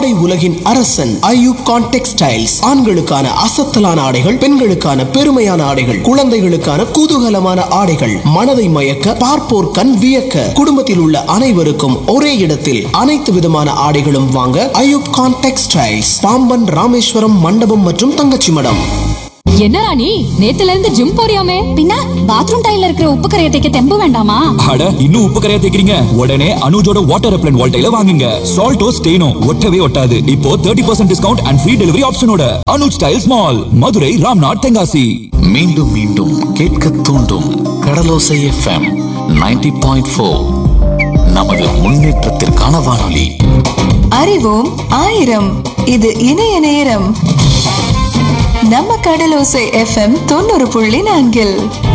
ஆடை உலகின் அரசன் ஐயூப் கான் டெக்ஸ்டைல்ஸ் ஆண்களுக்கான அசத்தலான ஆடைகள் பெண்களுக்கான பெருமையான ஆடைகள் குழந்தைகளுக்கான குதூகலமான ஆடைகள் மனதை மயக்க பார்ப்போர் கண் வியக்க குடும்பத்தில் உள்ள அனைவருக்கும் ஒரே இடத்தில் அனைத்து விதமான ஆடைகளும் வாங்க ஐயூப் கான் டெக்ஸ்டைல்ஸ் பாம்பன் ராமேஸ்வரம் மண்டபம் மற்றும் தங்கச்சி மடம் என்ன ராணி நேத்துல இருந்து ஜிம் போறியாமே பின்ன பாத்ரூம் டைல்ல இருக்கிற உப்பு கரையை தைக்க தெம்பு வேண்டாமா அட இன்னும் உப்பு கரையா தேக்கிறீங்க உடனே அனுஜோட வாட்டர் ரெப்லன் வால்டைல வாங்குங்க சால்ட்டோ ஸ்டெயினோ ஒட்டவே ஒட்டாது இப்போ thirty percent discount and free delivery ஆப்ஷனோட அனுஜ் ஸ்டைல்ஸ் மால் மதுரை ராம்நாத் தென்காசி மீண்டும் மீண்டும் கேட்க தூண்டும் கடலோசை எஃப்எம் 90.4 பாயிண்ட் ஃபோர் நமது முன்னேற்றத்திற்கான வானொலி அறிவோம் ஆயிரம் இது இணைய நேரம் நம்ம கடலோசை எஃப்எம் தொண்ணூறு புள்ளி நான்கில்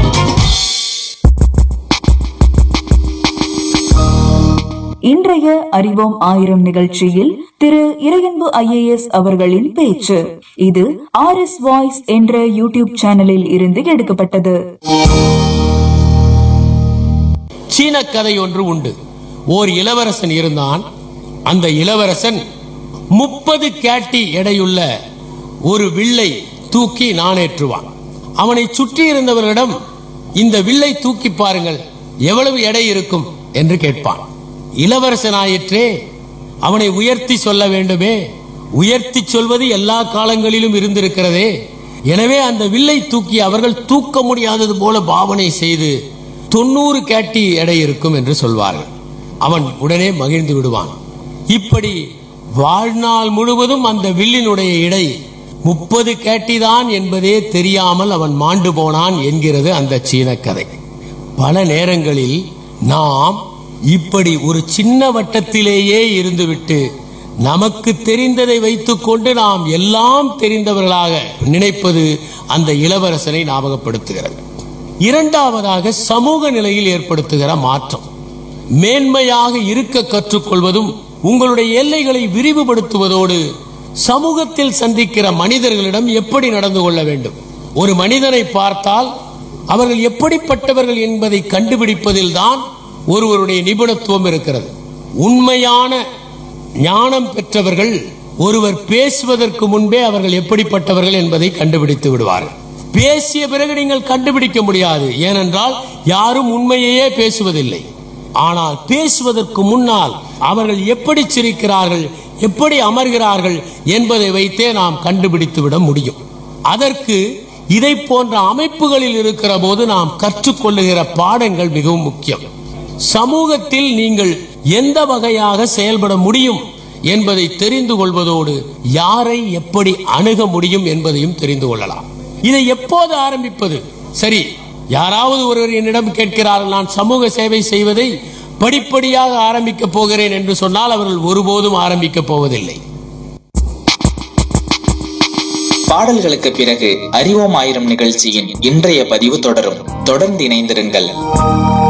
இன்றைய அறிவோம் ஆயிரம் நிகழ்ச்சியில் திரு இறையன்பு ஐஏஎஸ் அவர்களின் பேச்சு இது ஆர் எஸ் வாய்ஸ் என்ற யூடியூப் சேனலில் இருந்து எடுக்கப்பட்டது சீன கதை ஒன்று உண்டு ஓர் இளவரசன் இருந்தான் அந்த இளவரசன் முப்பது கேட்டி எடையுள்ள ஒரு வில்லை தூக்கி நாணேற்றுவான் அவனை சுற்றி இருந்தவர்களிடம் இந்த வில்லை தூக்கி பாருங்கள் எவ்வளவு எடை இருக்கும் என்று கேட்பான் இளவரசனாயிற்றே அவனை உயர்த்தி சொல்ல வேண்டுமே உயர்த்தி சொல்வது எல்லா காலங்களிலும் இருந்திருக்கிறதே எனவே அந்த வில்லை தூக்கி அவர்கள் தூக்க முடியாதது போல பாவனை செய்து தொண்ணூறு கேட்டி எடை இருக்கும் என்று சொல்வார்கள் அவன் உடனே மகிழ்ந்து விடுவான் இப்படி வாழ்நாள் முழுவதும் அந்த வில்லினுடைய இடை முப்பது கேட்டிதான் என்பதே தெரியாமல் அவன் மாண்டு போனான் என்கிறது அந்த சீன கதை பல நேரங்களில் நாம் இப்படி ஒரு சின்ன வட்டத்திலேயே இருந்துவிட்டு நமக்கு தெரிந்ததை வைத்துக்கொண்டு நாம் எல்லாம் தெரிந்தவர்களாக நினைப்பது அந்த இளவரசனை ஞாபகப்படுத்துகிறது இரண்டாவதாக சமூக நிலையில் ஏற்படுத்துகிற மாற்றம் மேன்மையாக இருக்க கற்றுக்கொள்வதும் உங்களுடைய எல்லைகளை விரிவுபடுத்துவதோடு சமூகத்தில் சந்திக்கிற மனிதர்களிடம் எப்படி நடந்து கொள்ள வேண்டும் ஒரு மனிதனை பார்த்தால் அவர்கள் எப்படிப்பட்டவர்கள் என்பதை கண்டுபிடிப்பதில் தான் ஒருவருடைய நிபுணத்துவம் இருக்கிறது உண்மையான ஞானம் பெற்றவர்கள் ஒருவர் பேசுவதற்கு முன்பே அவர்கள் எப்படிப்பட்டவர்கள் என்பதை கண்டுபிடித்து விடுவார்கள் பேசிய பிறகு நீங்கள் கண்டுபிடிக்க முடியாது ஏனென்றால் யாரும் உண்மையையே பேசுவதில்லை ஆனால் பேசுவதற்கு முன்னால் அவர்கள் எப்படி சிரிக்கிறார்கள் எப்படி அமர்கிறார்கள் என்பதை வைத்தே நாம் கண்டுபிடித்து விட முடியும் அதற்கு இதை போன்ற அமைப்புகளில் இருக்கிற போது நாம் கற்றுக்கொள்ளுகிற பாடங்கள் மிகவும் முக்கியம் சமூகத்தில் நீங்கள் எந்த வகையாக செயல்பட முடியும் என்பதை தெரிந்து கொள்வதோடு யாரை எப்படி அணுக முடியும் என்பதையும் தெரிந்து கொள்ளலாம் இதை எப்போது ஆரம்பிப்பது சரி யாராவது ஒருவர் என்னிடம் கேட்கிறார்கள் நான் சமூக சேவை செய்வதை படிப்படியாக ஆரம்பிக்க போகிறேன் என்று சொன்னால் அவர்கள் ஒருபோதும் ஆரம்பிக்க போவதில்லை பாடல்களுக்கு பிறகு அறிவோம் ஆயிரம் நிகழ்ச்சியின் இன்றைய பதிவு தொடரும் தொடர்ந்து இணைந்திருங்கள்